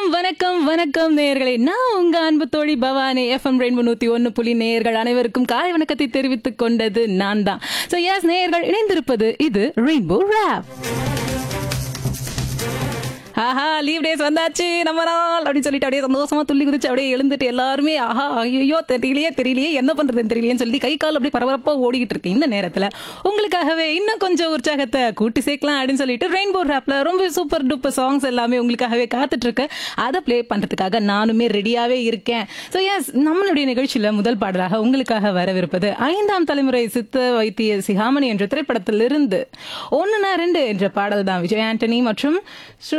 வணக்கம் வணக்கம் நேயர்களே நான் உங்க அன்பு தோழி பவானி எஃப்எம் ரெயின்போ நூத்தி ஒன்னு புள்ளி நேயர்கள் அனைவருக்கும் காலை வணக்கத்தை தெரிவித்துக் கொண்டது நான் தான் ஸோ எஸ் நேயர்கள் இணைந்திருப்பது இது ரெயின்போ ரேப் ஆஹா லீவ் டேஸ் வந்தாச்சு நம்ம நாள் அப்படின்னு சொல்லிட்டு அப்படியே சந்தோஷமா துள்ளி குதிச்சு அப்படியே எழுந்துட்டு எல்லாருமே ஆஹா ஐயோ தெரியலையே தெரியலையே என்ன பண்றதுன்னு தெரியலையேன்னு சொல்லி கை கால் அப்படியே பரபரப்பா ஓடிக்கிட்டு இருக்கு இந்த நேரத்துல உங்களுக்காகவே இன்னும் கொஞ்சம் உற்சாகத்தை கூட்டி சேர்க்கலாம் அப்படின்னு சொல்லிட்டு ரெயின்போ ரேப்ல ரொம்ப சூப்பர் டூப்பர் சாங்ஸ் எல்லாமே உங்களுக்காகவே காத்துட்டு இருக்கு அதை ப்ளே பண்றதுக்காக நானுமே ரெடியாவே இருக்கேன் ஸோ எஸ் நம்மளுடைய நிகழ்ச்சியில முதல் பாடலாக உங்களுக்காக வரவிருப்பது ஐந்தாம் தலைமுறை சித்த வைத்திய சிகாமணி என்ற திரைப்படத்திலிருந்து ஒன்னு நான் ரெண்டு என்ற பாடல் தான் விஜய் ஆண்டனி மற்றும் ஸ்ரு-